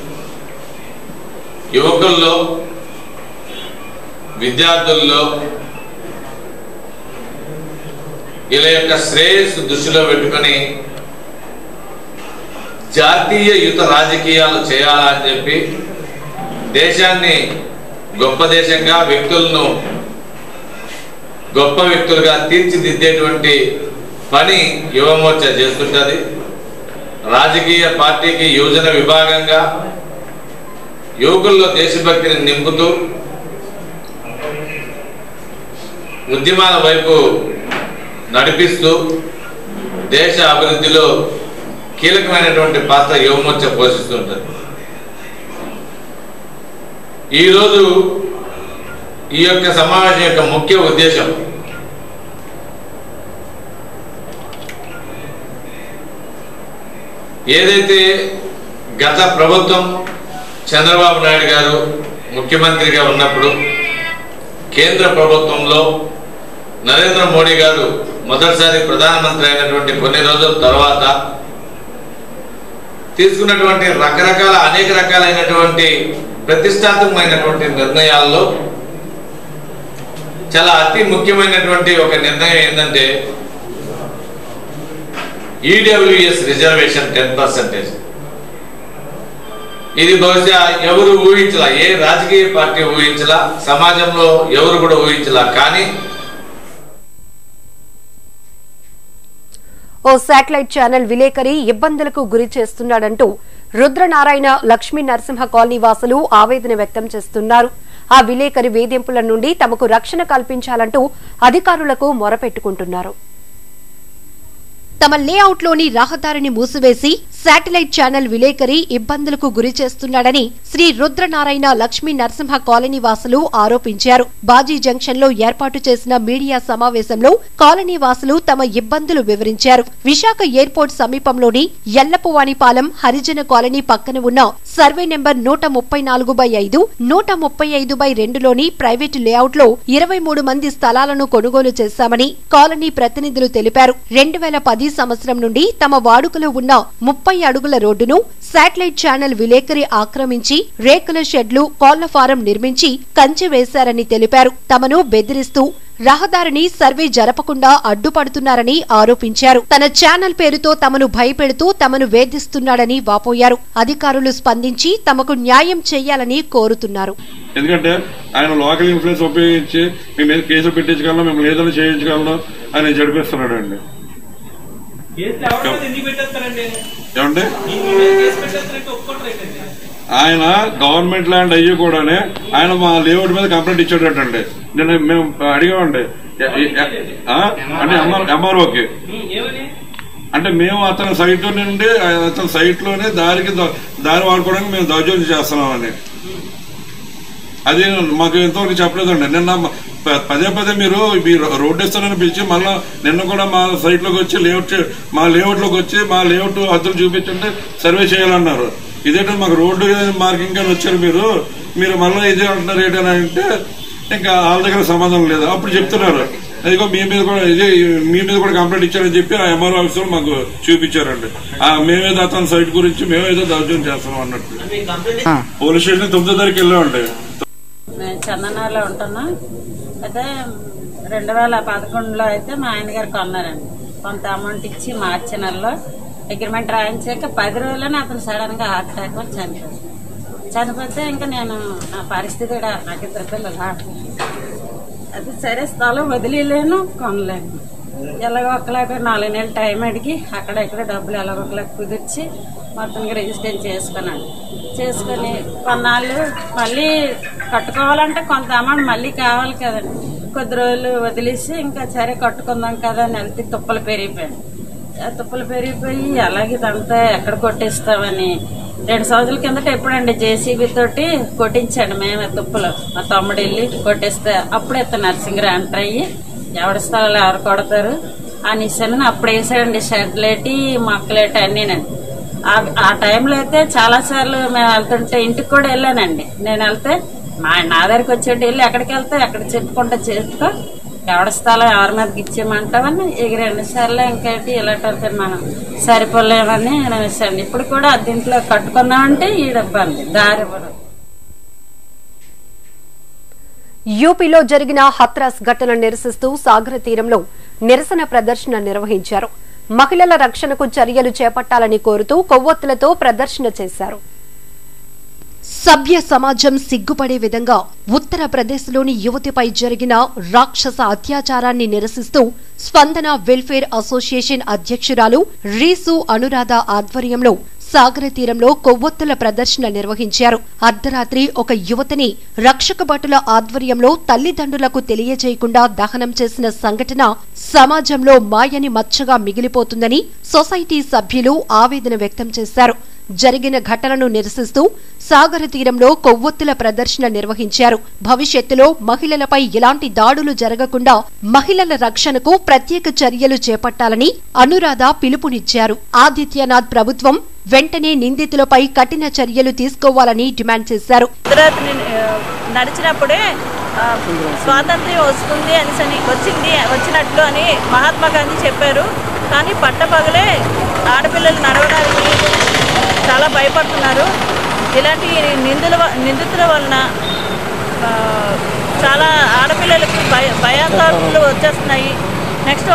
యువకుల్లో విద్యార్థుల్లో వీళ్ళ యొక్క శ్రేయస్సు దృష్టిలో పెట్టుకొని జాతీయ యుత రాజకీయాలు చేయాలని చెప్పి దేశాన్ని గొప్ప దేశంగా వ్యక్తులను గొప్ప వ్యక్తులుగా తీర్చిదిద్దేటువంటి పని యువమోర్చా చేస్తుంటుంది రాజకీయ పార్టీకి యువజన విభాగంగా యువకుల్లో దేశభక్తిని నింపుతూ ఉద్యమాల వైపు నడిపిస్తూ దేశ అభివృద్ధిలో కీలకమైనటువంటి పాత్ర యువమోర్చ పోషిస్తుంటుంది ఈరోజు ఈ యొక్క సమావేశం యొక్క ముఖ్య ఉద్దేశం ఏదైతే గత ప్రభుత్వం చంద్రబాబు నాయుడు గారు ముఖ్యమంత్రిగా ఉన్నప్పుడు కేంద్ర ప్రభుత్వంలో నరేంద్ర మోడీ గారు మొదటిసారి ప్రధానమంత్రి అయినటువంటి కొన్ని రోజుల తర్వాత తీసుకున్నటువంటి రకరకాల అనేక రకాలైనటువంటి ప్రతిష్టాత్మకమైనటువంటి నిర్ణయాల్లో చాలా అతి ముఖ్యమైనటువంటి ఒక నిర్ణయం ఏంటంటే ఈడబ్ల్యూఎస్ రిజర్వేషన్ టెన్ పర్సెంటేజ్ ఇది బహుశా ఎవరు ఊహించలా ఏ రాజకీయ పార్టీ ఊహించలా సమాజంలో ఎవరు కూడా ఊహించలా కానీ ఓ శాటిలైట్ ఛానల్ విలేకరి ఇబ్బందులకు గురి చేస్తున్నాడంటూ రుద్రనారాయణ లక్ష్మీ నరసింహ కాలనీ వాసులు ఆవేదన వ్యక్తం చేస్తున్నారు ఆ విలేకరి వేధింపుల నుండి తమకు రక్షణ కల్పించాలంటూ అధికారులకు మొరపెట్టుకుంటున్నారు తమ లేఅవుట్లోని రహదారిని మూసివేసి శాటిలైట్ ఛానల్ విలేకరి ఇబ్బందులకు గురి చేస్తున్నాడని శ్రీ రుద్రనారాయణ లక్ష్మీ నరసింహ కాలనీ వాసులు ఆరోపించారు బాజీ జంక్షన్ లో ఏర్పాటు చేసిన మీడియా సమావేశంలో కాలనీ వాసులు తమ ఇబ్బందులు వివరించారు విశాఖ ఎయిర్పోర్ట్ సమీపంలోని ఎల్లపువానిపాలెం హరిజన కాలనీ పక్కన ఉన్న సర్వే నెంబర్ నూట ముప్పై నాలుగు బై ఐదు నూట ముప్పై ఐదు బై రెండులోని ప్రైవేటు లేఅవుట్ లో ఇరవై మూడు మంది స్థలాలను కొనుగోలు చేశామని కాలనీ ప్రతినిధులు తెలిపారు రెండు వేల పది సంవత్సరం నుండి తమ వాడుకలో ఉన్న ముప్పై అడుగుల రోడ్డును శాటిలైట్ ఛానల్ విలేకరి ఆక్రమించి రేకుల షెడ్లు కోళ్ల ఫారం నిర్మించి కంచె వేశారని తెలిపారు తమను బెదిరిస్తూ రహదారిని సర్వే జరపకుండా అడ్డుపడుతున్నారని ఆరోపించారు తన ఛానల్ పేరుతో తమను భయపెడుతూ తమను వేధిస్తున్నాడని వాపోయారు అధికారులు స్పందించి తమకు న్యాయం చేయాలని కోరుతున్నారు ఎందుకంటే ఆయన లోకల్ ఇన్ఫ్లుయెన్స్ ఉపయోగించి మీ మీద కేసులు పెట్టించగలను మేము లేదని చేయించగలను ఆయన జడిపిస్తున్నాడు అండి ఏమండి ఆయన గవర్నమెంట్ ల్యాండ్ అయ్యి కూడానే ఆయన మా లేఅవుట్ మీద కంప్లైంట్ ఇచ్చాడటండి నేను మేము అడిగామండి ఎ- ఎ- ఆ? అంటే ఎంఆర్ఓకి అంటే మేము అతని సైట్ నుండి అతని సైట్ లోనే దారికి ద- దారి వాడుకోవడానికి మేము దౌర్జన్యం చేస్తున్నామని అది మాకు ఎంతవరకు చెప్పలేదండి నిన్న మ- ప- పదే పదే మీరు మీ రోడ్డు ఇస్తానని పిలిచి మళ్ళా నిన్న కూడా మా సైట్ లోకి వచ్చి లేఅవుట్ చే- మా లేఅవుట్ లోకి వచ్చి మా లేఅవుట్ హద్దులు చూపించండి సర్వే చేయాలన్నారు ఇదేంటో మాకు రోడ్డు మార్కింగ్ అని వచ్చారు మీరు మీరు మళ్ళీ ఇదే అంటున్నారు ఏంటని అంటే ఇంకా వాళ్ళ దగ్గర సంబంధం లేదు అప్పుడు చెప్తున్నారు అదిగో మీ మీద కూడా ఇదే మీ మీద కూడా కంప్లైంట్ ఇచ్చారని చెప్పి ఆ ఎంఆర్ఓ ఆఫీసర్ మాకు చూపించారండి ఆ మేమేదో అతని సైట్ గురించి మేమేదో దౌర్జన్యం చేస్తున్నాం అన్నట్టు పోలీస్ స్టేషన్ తొమ్మిదో తారీఖు వెళ్ళామండి మేము చందనాలో ఉంటున్నాం అయితే రెండు వేల పదకొండులో అయితే మా ఆయన గారు కొన్నారండి కొంత అమౌంట్ ఇచ్చి మార్చి నెలలో అగ్రిమెంట్ రాయించాక పది రోజుల్లోనే అతను సడన్ గా హార్ట్ అటాక్ వచ్చి చనిపోయాడు చనిపోతే ఇంకా నేను నా పరిస్థితి కూడా నాకు ఇద్దరు పిల్లలు అది సరే స్థలం వదిలేను కొనలేను ఎలాగో ఒకలాగా నాలుగు నెలలు టైం అడిగి అక్కడ ఇక్కడ డబ్బులు ఎలాగో ఒకలాగా కుదిర్చి మొత్తంగా రిజిస్టర్ చేసుకున్నాను చేసుకొని కొన్నాళ్ళు మళ్ళీ కట్టుకోవాలంటే కొంత అమౌంట్ మళ్ళీ కావాలి కదండి కొద్ది రోజులు వదిలేసి ఇంకా సరే కట్టుకుందాం కదా అని వెళ్తే తుప్పలు పెరిగిపోయాను ఆ తుప్పలు పెరిగిపోయి అలాగే ఇదంతా ఎక్కడ కొట్టిస్తామని రెండు సంవత్సరాల కిందట ఎప్పుడండి జేసీబీ తోటి కొట్టించాడు మేమే తుప్పలు మా తమ్ముడు వెళ్ళి కొట్టిస్తే అప్పుడే ఇతను నర్సింగ్ ఎంటర్ అయ్యి ఎవరి స్థలాలు ఎవరు కొడతారు అని ఇస్తాను అప్పుడు వేసాడండి షెడ్లేటి మొక్కలేటి అన్నీనండి ఆ- ఆ టైంలో అయితే చాలా సార్లు మేము వెళ్తుంటే ఇంటికి కూడా వెళ్ళానండి నేను వెళ్తే మా నా దగ్గరికి వచ్చేటి వెళ్ళి ఎక్కడికి వెళ్తే ఎక్కడ చెప్పుకుంటా చేసుకో ఎవడ స్థలం ఎవరి మీదకి ఇచ్చేయమంటావని ఇక రెండు సార్లు ఇంకేంటి ఇలాంటి మనం సరిపోలేమని నేను ఇస్తాను ఇప్పుడు కూడా దీంట్లో కట్టుకుందామంటే ఈ డబ్బంది దారి ఇవ్వరు యూపీలో జరిగిన హత్రాస్ ఘటన నిరసిస్తూ సాగర తీరంలో నిరసన ప్రదర్శన నిర్వహించారు మహిళల రక్షణకు చర్యలు చేపట్టాలని కోరుతూ కొవ్వొత్తులతో ప్రదర్శన చేశారు సభ్య సమాజం సిగ్గుపడే విధంగా ఉత్తరప్రదేశ్లోని యువతిపై జరిగిన రాక్షస అత్యాచారాన్ని నిరసిస్తూ స్పందన వెల్ఫేర్ అసోసియేషన్ అధ్యక్షురాలు రీసు అనురాధ ఆధ్వర్యంలో సాగర తీరంలో కొవ్వొత్తుల ప్రదర్శన నిర్వహించారు అర్ధరాత్రి ఒక యువతిని రక్షక భటుల ఆధ్వర్యంలో తల్లిదండ్రులకు తెలియజేయకుండా దహనం చేసిన సంఘటన సమాజంలో మాయని మచ్చగా మిగిలిపోతుందని సొసైటీ సభ్యులు ఆవేదన వ్యక్తం చేశారు జరిగిన ఘటనను నిరసిస్తూ సాగర తీరంలో కొవ్వొత్తుల ప్రదర్శన నిర్వహించారు భవిష్యత్తులో మహిళలపై ఇలాంటి దాడులు జరగకుండా మహిళల రక్షణకు ప్రత్యేక చర్యలు చేపట్టాలని అనురాధ పిలుపునిచ్చారు ఆదిత్యనాథ్ ప్రభుత్వం వెంటనే నిందితులపై కఠిన చర్యలు తీసుకోవాలని డిమాండ్ చేశారు అర్ధరాత్రి ఆ, నడిచినప్పుడే ఆ, స్వాతంత్ర్యం వస్తుంది అనేసని వచ్చింది వచ్చినట్లు అని మహాత్మా గాంధీ చెప్పారు కానీ పట్టపగలే ఆడపిల్లలు నడవడానికి చాలా భయపడుతున్నారు ఇలాంటి నిందుల వ- నిందితుల వలన ఆ, చాలా ఆడపిల్లలకు భయ భయాందోళనలు వచ్చేస్తున్నాయి నెక్స్ట్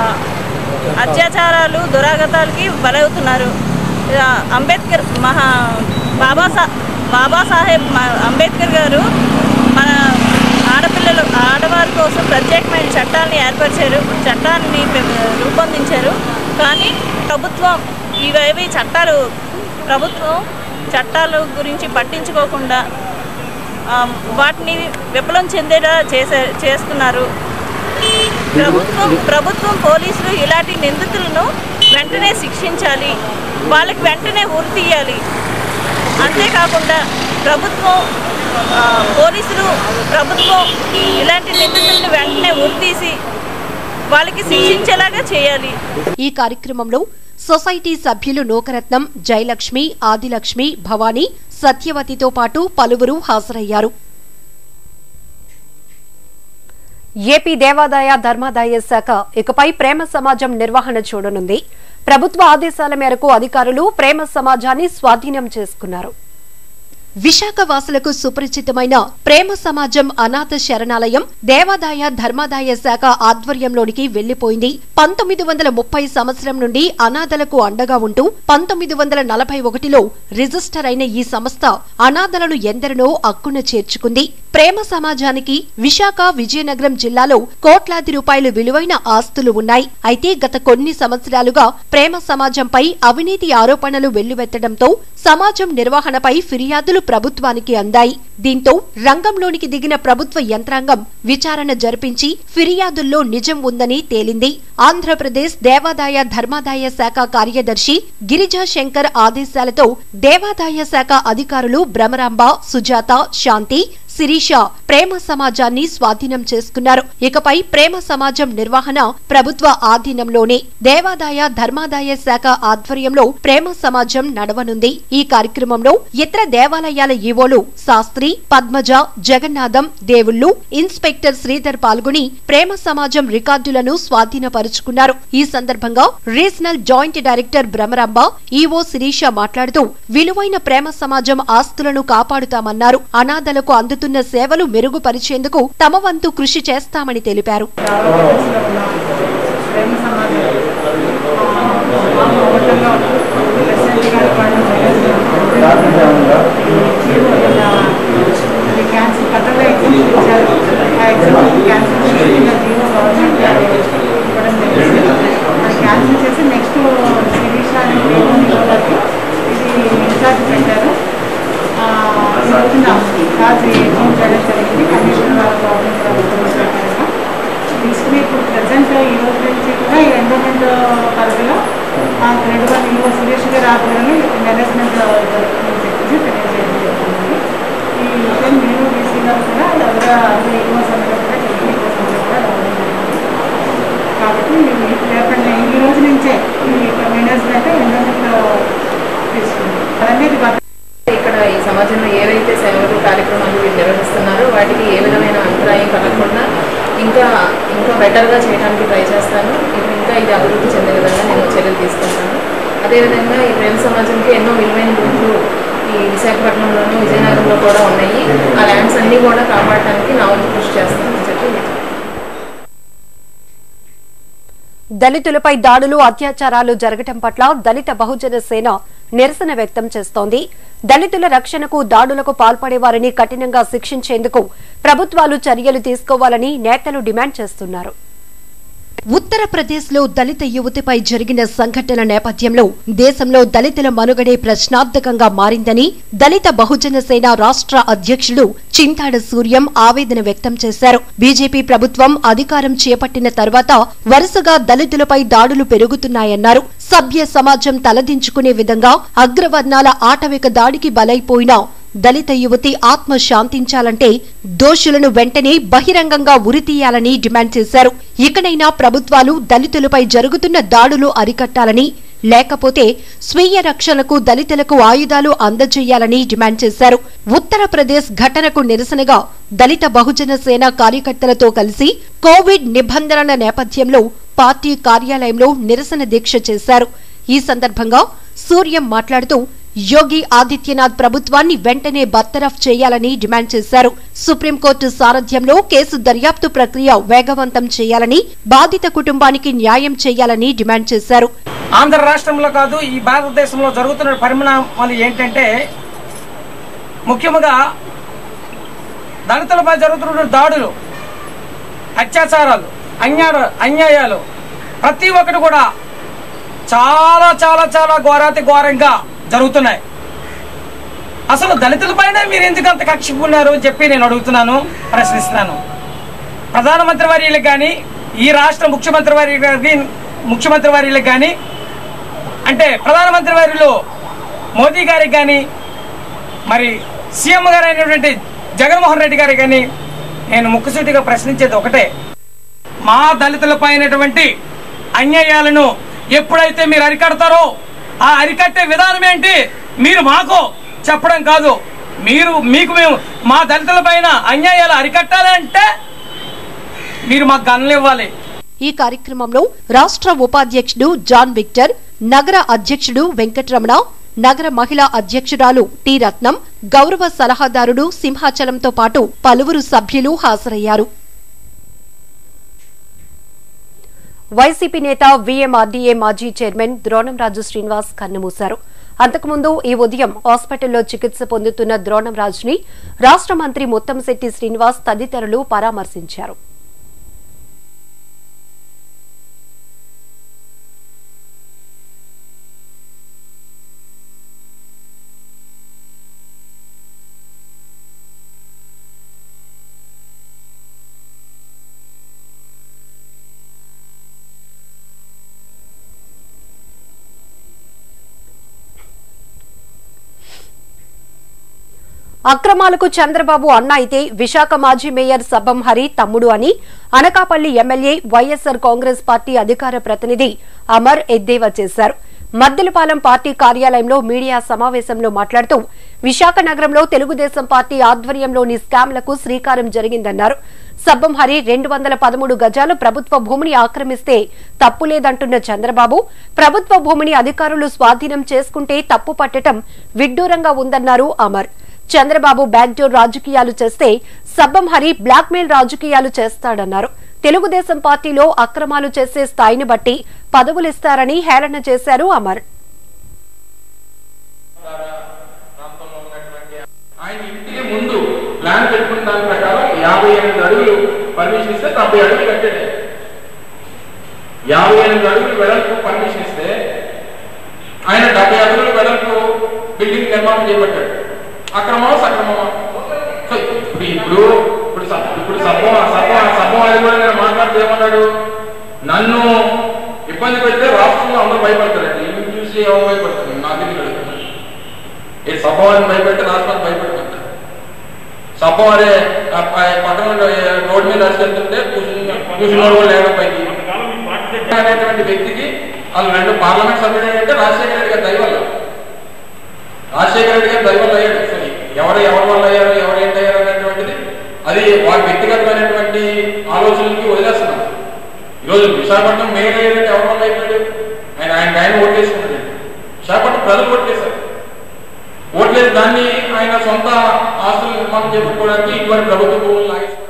అత్యాచారాలు దురాగతాలకి బలవుతున్నారు ఆ, అంబేద్కర్ మహా బాబాసా బాబాసాహెబ్ మ- అంబేద్కర్ గారు మన ఆడపిల్లలు ఆడవారి కోసం ప్రత్యేకమైన చట్టాన్ని ఏర్పరిచారు చట్టాన్ని పె- రూపొందించారు కానీ ప్రభుత్వం ఇవేవి చట్టాలు ప్రభుత్వం చట్టాల గురించి పట్టించుకోకుండా ఆ, వాటిని విఫలం చెందేలా చేసే చేస్తున్నారు ప్రభుత్వం ప్రభుత్వం పోలీసులు ఇలాంటి నిందితులను వెంటనే శిక్షించాలి వాళ్ళకి వెంటనే ఉరి తీయాలి అంతేకాకుండా ప్రభుత్వం ఆ, పోలీసులు ప్రభుత్వం ఇలాంటి నిందితులను వెంటనే ఉరి తీసి వాళ్ళకి శిక్షించేలాగా చేయాలి ఈ కార్యక్రమంలో సొసైటీ సభ్యులు నూకరత్నం జయలక్ష్మి ఆదిలక్ష్మి భవానీ సత్యవతితో పాటు పలువురు హాజరయ్యారు ఏపీ దేవాదాయ ధర్మాదాయ శాఖ ఇకపై ప్రేమ సమాజం నిర్వహణ చూడనుంది ప్రభుత్వ ఆదేశాల మేరకు అధికారులు ప్రేమ సమాజాన్ని స్వాధీనం చేసుకున్నారు విశాఖ వాసులకు సుపరిచితమైన ప్రేమ సమాజం అనాథ శరణాలయం దేవాదాయ ధర్మాదాయ శాఖ ఆధ్వర్యంలోనికి వెళ్లిపోయింది పంతొమ్మిది వందల ముప్పై సంవత్సరం నుండి అనాథలకు అండగా ఉంటూ పంతొమ్మిది వందల నలభై ఒకటిలో రిజిస్టర్ అయిన ఈ సంస్థ అనాథలను ఎందరినో అక్కున చేర్చుకుంది ప్రేమ సమాజానికి విశాఖ విజయనగరం జిల్లాలో కోట్లాది రూపాయలు విలువైన ఆస్తులు ఉన్నాయి అయితే గత కొన్ని సంవత్సరాలుగా ప్రేమ సమాజంపై అవినీతి ఆరోపణలు వెల్లువెత్తడంతో సమాజం నిర్వహణపై ఫిర్యాదులు ప్రభుత్వానికి అందాయి దీంతో రంగంలోనికి దిగిన ప్రభుత్వ యంత్రాంగం విచారణ జరిపించి ఫిర్యాదుల్లో నిజం ఉందని తేలింది ఆంధ్రప్రదేశ్ దేవాదాయ ధర్మాదాయ శాఖ కార్యదర్శి గిరిజా శంకర్ ఆదేశాలతో దేవాదాయ శాఖ అధికారులు భ్రమరాంబ సుజాత శాంతి శిరీష ప్రేమ సమాజాన్ని స్వాధీనం చేసుకున్నారు ఇకపై ప్రేమ సమాజం నిర్వహణ ప్రభుత్వ ఆధీనంలోనే దేవాదాయ ధర్మాదాయ శాఖ ఆధ్వర్యంలో ప్రేమ సమాజం నడవనుంది ఈ కార్యక్రమంలో ఇతర దేవాలయాల ఈవోలు శాస్త్రి పద్మజ జగన్నాథం దేవుళ్ళు ఇన్స్పెక్టర్ శ్రీధర్ పాల్గొని ప్రేమ సమాజం రికార్డులను స్వాధీనపరుచుకున్నారు ఈ సందర్భంగా regional joint director Bhramaramba EO Sirisha మాట్లాడుతూ విలువైన ప్రేమ సమాజం ఆస్తులను కాపాడుతామన్నారు అనాథలకు అందుతున్న సేవలు మెరుగుపరిచేందుకు తమ వంతు కృషి చేస్తామని తెలిపారు ప్రేమ సమాజం ఆ హోటల్లో ప్రెసిడెంట్ గారు వాళ్ళు అది క్యాన్సిల్ కట్టలో ఎగ్జామ్స్ ఇచ్చారు ఆ ఎగ్జామ్ క్యాన్సిల్ చేసి ఇలా జీవో గవర్నమెంట్ ఇవ్వడం జరిగింది అది క్యాన్సిల్ చేసి నెక్స్ట్ శిరీష అనే దేవుని వాళ్ళకి ఇది ఇన్ఛార్జ్ పెట్టారు ఆ, ఈ రోజున ఇన్ఛార్జ్ ఏం చేయడం జరిగింది కమిషనర్ గారు గవర్నమెంట్ గారు ఉత్తర్వులు పెట్టారు తీసుకుని ఇప్పుడు ప్రజెంట్ ఈ రోజు నుంచి కూడా ఈ ఎండోమెంట్ పరిధిలో ఆ గ్రేడ్ వన్ ఈఓ సురేష్ గారి ఆధ్వర్యంలో మేనేజ్మెంట్ జరుగుతుందని చెప్పేసి తెలియజేయడం జరుగుతుంది ఈ విషయం నేను డీసీ గారు కూడా ఎవరు అన్ని ఈఓస్ అందరూ కూడా చెప్పి ఈఓస్ అందరూ కూడా రావడం జరిగింది కాబట్టి మేము లేకుండా ఈ రోజు నుంచే ఈ మేనేజ్మెంట్ ఎండోమెంట్ తీసుకుంది అనేది భద్రత ఇక్కడ ఈ సమాజంలో ఏవైతే సేవలు కార్యక్రమాలు వీళ్ళు నిర్వహిస్తున్నారో వాటికి ఏ విధమైన అంతరాయం కలగకుండా ఇంకా ఇంకా బెటర్గా చేయడానికి ట్రై చేస్తాను ఇప్పుడు ఇంకా ఇది అభివృద్ధి చెందే విధంగా నేను చర్యలు తీసుకుంటాను అదేవిధంగా ఈ ప్రేమ సమాజంకి ఎన్నో విలువైన భూములు ఈ విశాఖపట్నంలోను విజయనగరంలో కూడా ఉన్నాయి ఆ ల్యాండ్స్ అన్నీ కూడా కాపాడటానికి నా వంతు కృషి చేస్తానని చెప్పి దళితులపై దాడులు అత్యాచారాలు జరగటం పట్ల దళిత బహుజన సేన నిరసన వ్యక్తం చేస్తోంది దళితుల రక్షణకు దాడులకు పాల్పడేవారిని కఠినంగా శిక్షించేందుకు ప్రభుత్వాలు చర్యలు తీసుకోవాలని నేతలు డిమాండ్ చేస్తున్నారు ఉత్తరప్రదేశ్లో దళిత యువతిపై జరిగిన సంఘటన నేపథ్యంలో దేశంలో దళితుల మనుగడే ప్రశ్నార్థకంగా మారిందని దళిత బహుజన సేన రాష్ట్ర అధ్యక్షుడు చింతాడ సూర్యం ఆవేదన వ్యక్తం చేశారు బీజేపీ ప్రభుత్వం అధికారం చేపట్టిన తర్వాత వరుసగా దళితులపై దాడులు పెరుగుతున్నాయన్నారు సభ్య సమాజం తలదించుకునే విధంగా అగ్రవర్ణాల ఆటవిక దాడికి బలైపోయిన దళిత యువతి ఆత్మ శాంతించాలంటే దోషులను వెంటనే బహిరంగంగా ఉరితీయాలని డిమాండ్ చేశారు ఇకనైనా ప్రభుత్వాలు దళితులపై జరుగుతున్న దాడులు అరికట్టాలని లేకపోతే స్వీయ రక్షణకు దళితులకు ఆయుధాలు అందజేయాలని డిమాండ్ చేశారు ఉత్తరప్రదేశ్ ఘటనకు నిరసనగా దళిత బహుజన సేన కార్యకర్తలతో కలిసి కోవిడ్ నిబంధనల నేపథ్యంలో పార్టీ కార్యాలయంలో నిరసన దీక్ష చేశారు ఈ సందర్భంగా సూర్యం మాట్లాడుతూ యోగి ఆదిత్యనాథ్ ప్రభుత్వాన్ని వెంటనే బర్తరఫ్ చేయాలని డిమాండ్ చేశారు సుప్రీంకోర్టు సారథ్యంలో కేసు దర్యాప్తు ప్రక్రియ వేగవంతం చేయాలని బాధిత కుటుంబానికి న్యాయం చేయాలని డిమాండ్ చేశారు ఆంధ్ర రాష్ట్రంలో కాదు ఈ భారతదేశంలో జరుగుతున్న పరిణామాలు ఏంటంటే ముఖ్యంగా దళితులపై జరుగుతున్న దాడులు అత్యాచారాలు అన్యాయ అన్యాయాలు ప్రతి ఒక్కటి కూడా చాలా చాలా చాలా ఘోరాతి ఘోరంగా జరుగుతున్నాయి అసలు దళితులపైనే మీరు ఎందుకు అంత కక్షిపున్నారు అని చెప్పి నేను అడుగుతున్నాను ప్రశ్నిస్తున్నాను ప్రధానమంత్రి వర్యులకు కానీ ఈ రాష్ట్ర ముఖ్యమంత్రి వారి గారికి ముఖ్యమంత్రి వర్యులకు కానీ అంటే ప్రధానమంత్రి వారిలో మోదీ గారికి కానీ మరి సీఎం గారు అయినటువంటి జగన్మోహన్ రెడ్డి గారికి కానీ నేను ముక్కుసూటిగా ప్రశ్నించేది ఒకటే మా దళితులపైనటువంటి అన్యాయాలను ఎప్పుడైతే మీరు అరికడతారో ఆ అరికట్టే విధానం ఏంటి మీరు మాకు చెప్పడం కాదు మీరు మీకు మేము మా దళితుల పైన అన్యాయాలు అరికట్టాలి అంటే మీరు మాకు గన్నులు ఇవ్వాలి ఈ కార్యక్రమంలో రాష్ట్ర ఉపాధ్యక్షుడు జాన్ విక్టర్ నగర అధ్యక్షుడు వెంకటరమణ నగర మహిళా అధ్యక్షురాలు టి రత్నం గౌరవ సలహాదారుడు సింహాచలంతో పాటు పలువురు సభ్యులు హాజరయ్యారు వైసీపీ నేత వీఎంఆర్డీఏ మాజీ చైర్మన్ ద్రోణంరాజు శ్రీనివాస్ కన్నుమూశారు అంతకుముందు ఈ ఉదయం హాస్పిటల్లో చికిత్స పొందుతున్న ద్రోణంరాజుని రాష్ట్ర మంత్రి ముత్తంశెట్టి శ్రీనివాస్ తదితరులు పరామర్శించారు అక్రమాలకు చంద్రబాబు అన్న అయితే విశాఖ మాజీ మేయర్ సబ్బం హరి తమ్ముడు అని Anakapalli MLA YSR Congress party అధికార ప్రతినిధి అమర్ ఎద్దేవా చేశారు మద్దెలపాలెం పార్టీ కార్యాలయంలో మీడియా సమావేశంలో మాట్లాడుతూ విశాఖ నగరంలో తెలుగుదేశం పార్టీ ఆధ్వర్యంలోని స్కామ్లకు శ్రీకారం జరిగిందన్నారు సబ్బం హరి రెండు వందల పదమూడు గజాలు ప్రభుత్వ భూమిని ఆక్రమిస్తే తప్పులేదంటున్న చంద్రబాబు ప్రభుత్వ భూమిని అధికారులు స్వాధీనం చేసుకుంటే తప్పు పట్టడం విడ్డూరంగా ఉందన్నారు అమర్ చంద్రబాబు బ్యాక్డోర్ రాజకీయాలు చేస్తే సబ్బం హరి బ్లాక్మెయిల్ రాజకీయాలు చేస్తాడన్నారు తెలుగుదేశం పార్టీలో అక్రమాలు చేసే స్థాయిని బట్టి పదవులిస్తారని హేళన చేశారు అమర్ ఆయన ఇంటికి ముందు ప్లాన్ పెట్టుకున్న దాని ప్రకారం యాభై ఎనిమిది అడుగులు పర్మిషన్ ఇస్తే డెబ్బై అడుగులు కట్టాడు యాభై ఎనిమిది అడుగులు వెడల్పు పర్మిషన్ ఇస్తే ఆయన డెబ్బై అడుగులు వెడల్పు బిల్డింగ్ నిర్మాణం చేపట్టాడు అక్రమమా సక్రమమా సో ఇప్పుడు ఇప్పుడు ఇప్పుడు స- ఇప్పుడు సబ్బం సబ్బం సబ్బం అది కూడా నేను మాట్లాడుతూ ఏమన్నాడు నన్ను ఇబ్బంది పెడితే రాష్ట్రంలో అందరూ భయపడతారండి చూస్తే ఎవరు భయపడతారు నాకు తెలియదు అడుగుతున్నాను ఏ సభవాన్ని భయపెట్టి రాష్ట్రాన్ని భయపెట్టమంటారు సభవారే పక్కన రోడ్డు మీద నడుచుకెళ్తుంటే కూర్చున్న కూడా లేడం పైకి అనేటువంటి వ్యక్తికి వాళ్ళు రెండు పార్లమెంట్ సభ్యుడు అంటే రాజశేఖర రెడ్డి గారి దయ వల్ల రాజశేఖర రెడ్డి గారి దయ వల్ల అయ్యాడు సో ఎవరు ఎవరి వల్ల అయ్యారు ఎవరు ఏంటయ్యారు అనేటువంటిది అది వారి వ్యక్తిగతమైనటువంటి ఆలోచనలకి వదిలేస్తున్నారు ఈరోజు విశాఖపట్నం మేయర్ అయ్యారంటే ఎవరి వల్ల అయిపోయాడు ఆయన ఆయన ఆయన ఓట్లేసుకున్నాడు విశాఖపట్నం ప్రజలు ఓట్లేశారు ఓట్లేసి దాన్ని ఆయన సొంత ఆస్తులు నిర్మాణం చేపట్టుకోవడానికి ఇటువంటి ప్రభుత్వ భూములు లాగేసుకోవడానికి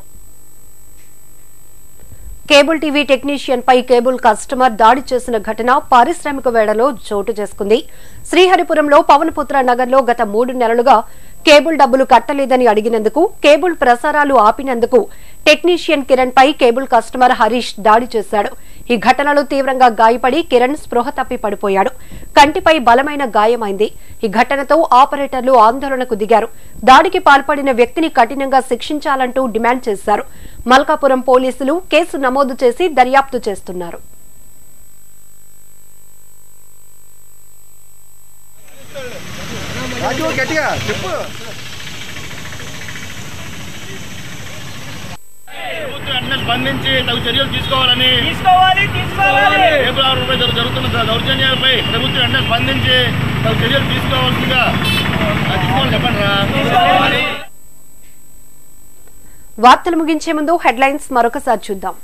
కేబుల్ టీవీ టెక్నీషియన్ పై కేబుల్ కస్టమర్ దాడి చేసిన ఘటన పారిశ్రామిక వేళలో చోటు చేసుకుంది శ్రీహరిపురంలో పవనపుత్ర నగర్లో గత మూడు నెలలుగా కేబుల్ డబ్బులు కట్టలేదని అడిగినందుకు కేబుల్ ప్రసారాలు ఆపినందుకు టెక్నీషియన్ కిరణ్ పై కేబుల్ కస్టమర్ హరీష్ దాడి చేశాడు ఈ ఘటనలో తీవ్రంగా గాయపడి కిరణ్ స్పృహ తప్పి పడిపోయాడు కంటిపై బలమైన గాయమైంది ఈ ఘటనతో ఆపరేటర్లు ఆందోళనకు దిగారు దాడికి పాల్పడిన వ్యక్తిని కఠినంగా శిక్షించాలంటూ డిమాండ్ చేశారు మల్కాపురం పోలీసులు కేసు నమోదు చేసి దర్యాప్తు చేస్తున్నారు రాజు గట్టిగా చెప్పు వెంటనే స్పందించి తగు చర్యలు తీసుకోవాలని తీసుకోవాలి తీసుకోవాలి కేబుల్ ఆర్డర్పై జరు- జరుగుతున్న దౌర్జన్యాలపై ప్రభుత్వం వెంటనే స్పందించి తగు చర్యలు తీసుకోవాల్సిందిగా ఆ, తీసుకోవాలని చెప్పండి రా వార్తలు ముగించే ముందు హెడ్లైన్స్ మరొకసారి చూద్దాం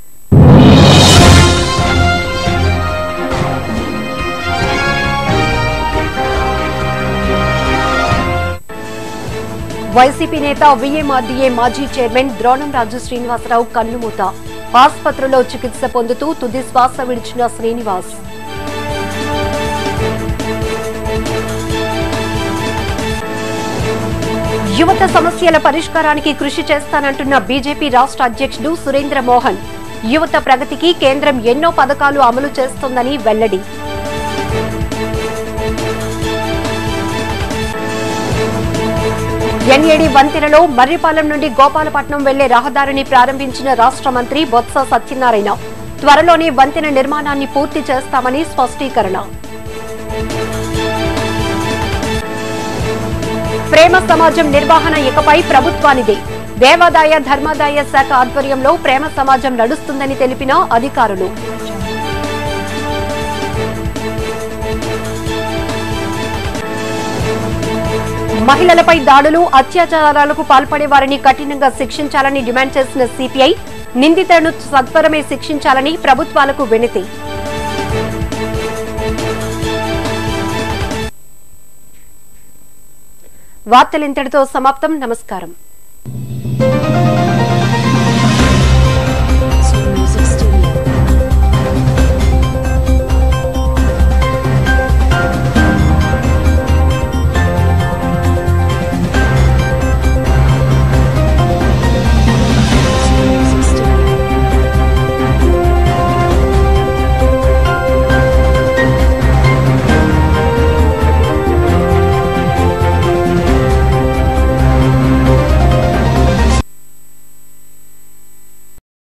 వైసీపీ నేత విఎంఆర్డీఏ మాజీ చైర్మన్ ద్రోణం రాజు శ్రీనివాసరావు కన్నుమూత ఆసుపత్రిలో చికిత్స పొందుతూ తుది శ్వాస విడిచిన శ్రీనివాస్ యువత సమస్యల పరిష్కారానికి కృషి చేస్తానంటున్న బీజేపీ రాష్ట్ర అధ్యక్షుడు సురేంద్ర మోహన్ యువత ప్రగతికి కేంద్రం ఎన్నో పథకాలు అమలు చేస్తోందని వెల్లడి ఎన్ఏడి వంతెనలో మర్రిపాలెం నుండి గోపాలపట్నం వెళ్లే రహదారిని ప్రారంభించిన రాష్ట్ర మంత్రి బొత్స సత్యనారాయణ త్వరలోనే వంతెన నిర్మాణాన్ని పూర్తి చేస్తామని స్పష్టీకరణ ప్రేమ సమాజం నిర్వహణ ఇకపై ప్రభుత్వానిదే దేవాదాయ ధర్మాదాయ శాఖ ఆధ్వర్యంలో ప్రేమ సమాజం నడుస్తుందని తెలిపిన అధికారులు మహిళలపై దాడులు అత్యాచారాలకు పాల్పడే వారిని కఠినంగా శిక్షించాలని డిమాండ్ చేసిన సిపిఐ నిందితులను సత్వరమే శిక్షించాలని ప్రభుత్వాలకు వినతి వార్తలు ఇంతటితో సమాప్తం నమస్కారం